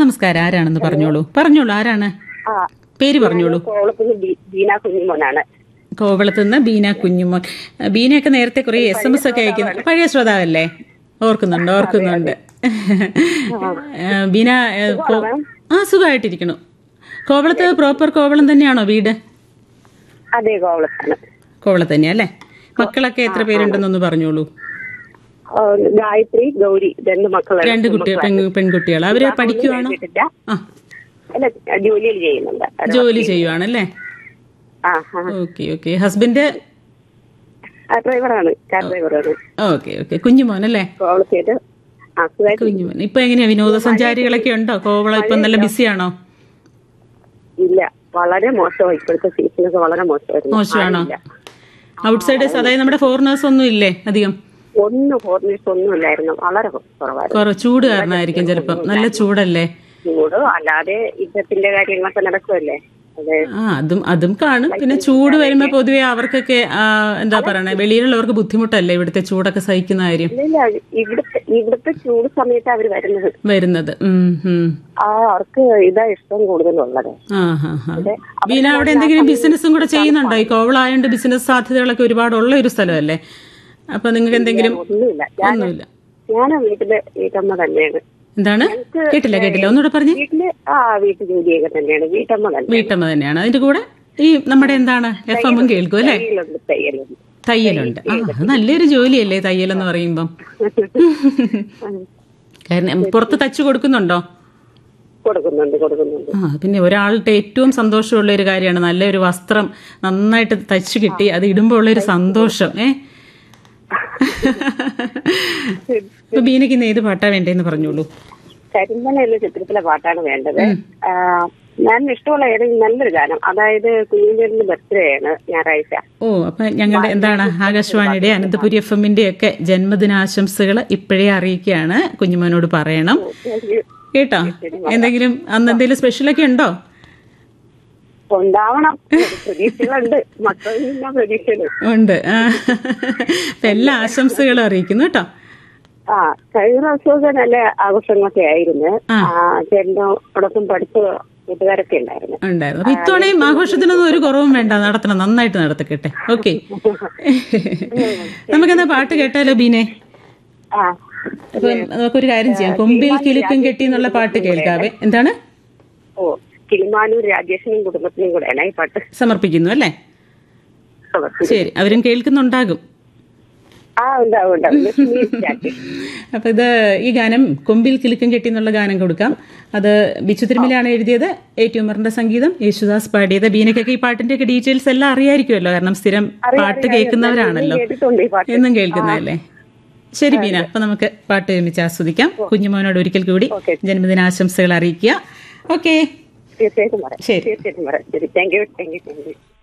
നമസ്കാരം ആരാണെന്ന് പറഞ്ഞോളൂ പറഞ്ഞോളൂ ആരാണ് ആ പേര് പറഞ്ഞോളൂ കോളത്തിന് ബീന കുഞ്ഞുമോനാണ് കോവളത്ത് നിന്ന് ബീന കുഞ്ഞുമോൻ ബീനയൊക്കെ നേരത്തെ കുറെ എസ് എം എസ് ഒക്കെ അയക്കുന്നു പഴയ ശ്രോതാവല്ലേ ഓർക്കുന്നുണ്ട് ഓർക്കുന്നുണ്ട് ആ, ബീന ഏ, കോ- ആ സുഖമായിട്ടിരിക്കണു കോവളത്ത് പ്രോപ്പർ കോവളം തന്നെയാണോ വീട് അതെ കോവളത്താണ് കോവളത്ത് തന്നെയാ അല്ലേ മക്കളൊക്കെ എത്ര പേരുണ്ടെന്നൊന്ന് പറഞ്ഞോളൂ ആ, ഗായത്രി ഗൗരി രണ്ട് മക്കളാണ് രണ്ട് കുട്ടി പെൺ പെൺകുട്ടികൾ അവര് പഠിക്കുവാണോ കഴിഞ്ഞിട്ടില്ല ആ അല്ല ജോലിയിൽ ചെയ്യുന്നുണ്ട് അത് ജോലി ചെയ്യുവാണല്ലേ ആ ആ ഓക്കെ ഓക്കെ ഹസ്ബൻഡ് ആ, ഡ്രൈവറാണ് കാർ ഡ്രൈവറാണ് ഓക്കെ ഓക്കെ കുഞ്ഞുമോൻ അല്ലേ കോവളത്തേക്ക് ആ സുഖമായിട്ട് കുഞ്ഞുമോൻ ഇപ്പൊ എങ്ങനെയാ വിനോദസഞ്ചാരികളൊക്കെ ഉണ്ടോ കോവളം ഇപ്പൊ നല്ല ബിസിയാണോ ഇല്ല വളരെ മോശമായി ഇപ്പോഴത്തെ സീസണൊക്കെ വളരെ മോശമായിരുന്നു മോശമാണോ ആളില്ല. ഔട്ട്സൈഡേഴ്സ് അതായത് നമ്മുടെ ഫോറിനേഴ്സ് ഒന്നും ഇല്ലേ അധികം ഒന്നും ഫോറിനേഴ്സ് ഒന്നും ഇല്ലായിരുന്നു വളരെ കുറവായിരുന്നു കുറ ചൂട് കാരണമായിരിക്കും ചിലപ്പം നല്ല ചൂടല്ലേ ചൂട് അല്ലാതെ യുദ്ധത്തിന്റെ കാര്യങ്ങളൊക്കെ നടക്കുമല്ലേ അതെ ആ അതും അതും കാണും പിന്നെ ചൂട് വരുമ്പോ പൊതുവെ അവർക്കൊക്കെ ആ, എന്താ പറയണേ വെളിയിലുള്ളവർക്ക് ബുദ്ധിമുട്ടല്ലേ ഇവിടുത്തെ ചൂടൊക്കെ സഹിക്കുന്ന കാര്യം ഇല്ല ഇവിടുത്തെ ഇവിടുത്തെ ചൂട് സമയത്ത് അവർ വരുന്നത് വരുന്നത് ഉം, ഉം. ആ അവർക്ക് ഇതാ ഇഷ്ടം കൂടുതലുള്ളത് ആ ഹാ ഹാ ബീന അവിടെ എന്തെങ്കിലും ബിസിനസ്സും കൂടെ ചെയ്യുന്നുണ്ടോ ഈ കോവളായോണ്ട് ബിസിനസ് സാധ്യതകളൊക്കെ ഒരുപാട് ഉള്ള ഒരു സ്ഥലമല്ലേ അപ്പൊ നിങ്ങൾക്ക് എന്തെങ്കിലും ഒന്നുമില്ല ഞാൻ ഒന്നുമില്ല ഞാൻ വീട്ടിലെ വീട്ടമ്മ തന്നെയാണ് എന്താണ് കേട്ടില്ല കേട്ടില്ല ഒന്നുകൂടെ പറഞ്ഞേ വീട്ടില് ആ വീട്ടു ജോലിയൊക്കെ തന്നെയാണ് വീട്ടമ്മ തന്നെ വീട്ടമ്മ തന്നെയാണ് അതിന്റെ കൂടെ ഈ നമ്മുടെ എന്താണ് എഫ് എമ്മും കേൾക്കും അല്ലേ തയ്യലുണ്ട് തയ്യലുണ്ട് തയ്യലുണ്ട് ആ അത് നല്ലൊരു ജോലിയല്ലേ തയ്യൽ എന്ന് പറയുമ്പം കാരണം പുറത്ത് തച്ചു കൊടുക്കുന്നുണ്ടോ കൊടുക്കുന്നുണ്ട് കൊടുക്കുന്നുണ്ട് ആ പിന്നെ ഒരാളുടെ ഏറ്റവും സന്തോഷമുള്ള ഒരു കാര്യമാണ് നല്ലൊരു വസ്ത്രം നന്നായിട്ട് തച്ചു കിട്ടി അത് ഇടുമ്പോൾ ഉള്ള ഒരു സന്തോഷം ഏ ഇപ്പൊ ബീനയ്ക്ക് ഇന്ന് ഏത് പാട്ടാ വേണ്ടേന്ന് പറഞ്ഞോളൂ കരിമ്പന എന്ന ചിത്രത്തിലെ പാട്ടാണ് വേണ്ടത് ആ, ഞാൻ ഇഷ്ടമുള്ള ഏതെങ്കിലും നല്ലൊരു ഗാനം അതായത് കുഞ്ഞിന്റെ ബർത്ത്ഡേ ആണ് ഞായറാഴ്ച ഓ അപ്പൊ ഞങ്ങളുടെ എന്താണ് ആകാശവാണിയുടെ അനന്തപുരി എഫ് എമ്മിന്റെ ഒക്കെ ജന്മദിനാശംസകൾ ഇപ്പോഴേ അറിയിക്കുകയാണ് കുഞ്ഞുമോനോട് പറയണം കേട്ടോ എന്തെങ്കിലും അന്ന് എന്തെങ്കിലും സ്പെഷ്യലൊക്കെ ഉണ്ടോ ഉണ്ടാവണം പ്രതീക്ഷകളുണ്ട് മക്കളിൽ നിന്ന പ്രതീക്ഷകൾ ഉണ്ട് ആ. അപ്പൊ എല്ലാ ആശംസകളും അറിയിക്കുന്നു കേട്ടോ ആ കഴിഞ്ഞ പ്രാവശ്യമൊക്കെ നല്ല ആഘോഷങ്ങളൊക്കെ ആയിരുന്നു ആ ചേട്ടനോടൊപ്പം പഠിച്ച കൂട്ടുകാരൊക്കെ ഉണ്ടായിരുന്നു ഉണ്ടായിരുന്നു അപ്പൊ ഇത്തവണയും ആഘോഷത്തിനൊന്നും ഒരു കുറവും വേണ്ട നടത്തണം നന്നായിട്ട് നടത്തട്ടെ ഓക്കെ നമുക്കെന്നാ പാട്ട് കേട്ടാലോ ബീനെ ആ അപ്പൊ നമുക്കൊരു കാര്യം ചെയ്യാം കൊമ്പിൽ കിലുക്കും കെട്ടി എന്നുള്ള പാട്ട് കേൾക്കാവേ എന്താണ് ഓ കിളിമാനൂർ രാജേഷിനും കുടുംബത്തിനും കൂടെയാണ് ഈ പാട്ട് സമർപ്പിക്കുന്നു അല്ലേ ശരി അവരും കേൾക്കുന്നുണ്ടാകും ആ ഉണ്ടാവും ഉണ്ടാവും ലക്ഷ്മി രാജേഷ് അപ്പൊ ഇത് ഈ ഗാനം കൊമ്പിൽ കിലുക്കം കെട്ടി എന്നുള്ള ഗാനം കൊടുക്കാം അത് ബിച്ചു തിരുമലാണ് എഴുതിയത് എ ടി ഉമറിന്റെ സംഗീതം യേശുദാസ് പാടിയത് ബീനക്കൊക്കെ ഈ പാട്ടിന്റെ ഒക്കെ ഡീറ്റെയിൽസ് എല്ലാം അറിയായിരിക്കുമല്ലോ കാരണം സ്ഥിരം പാട്ട് കേൾക്കുന്നവരാണല്ലോ കേട്ടിട്ടുണ്ട് ഈ പാട്ട് എന്നും കേൾക്കുന്നതല്ലേ ശരി ബീന അപ്പൊ നമുക്ക് പാട്ട് ഒരുമിച്ച് ആസ്വദിക്കാം കുഞ്ഞുമോനോട് ഒരിക്കൽ കൂടി ജന്മദിനാശംസകൾ അറിയിക്കുക ഓക്കെ തീർച്ചയായിട്ടും പറയാം ശരി. തീർച്ചയായിട്ടും പറയാം ശരി thank you thank you thank U